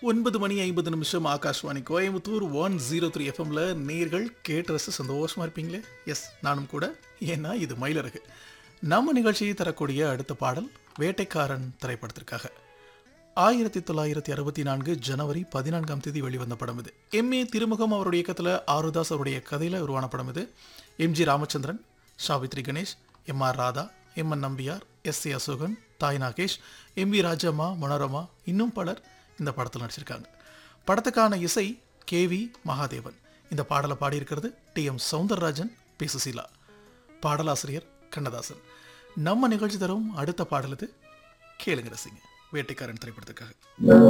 ஒன்பது மணி ஐம்பது நிமிஷம் Akashvani Coimbatore one zero three எஃப்எம்ல நேர்கள் கேட்டு ரசித்து சந்தோஷமா இருப்பீங்களே எஸ் நானும் கூட ஏன்னா இது மயிலழகு நம்ம நிகழ்ச்சியை தரக்கூடிய அடுத்த பாடல் வேட்டைக்காரன் திரைப்படத்திற்காக ஆயிரத்தி தொள்ளாயிரத்தி அறுபத்தி நான்கு ஜனவரி பதினான்காம் தேதி வெளிவந்த படம் இது எம் ஏ திருமுகம் அவருடைய இயக்கத்தில் ஆருதாஸ் அவருடைய கதையில் உருவான படம் இது M G Ramachandran Savitri Ganesh M R Radha M N Nambiar S A Ashokan தாய் நாகேஷ் எம் வி ராஜம்மா மனோரமா இன்னும் பலர் இந்த படத்தில் நடிச்சிருக்காங்க படத்துக்கான இசை கே வி மகாதேவன் இந்த பாடலை பாடியிருக்கிறது T M Soundararajan P Susheela பாடலாசிரியர் கண்ணதாசன் நம்ம நிகழ்ச்சி தரும் அடுத்த பாடல் இது கேளுங்க ரசிங்க வேட்டைக்காரன் திரைப்படத்துக்காக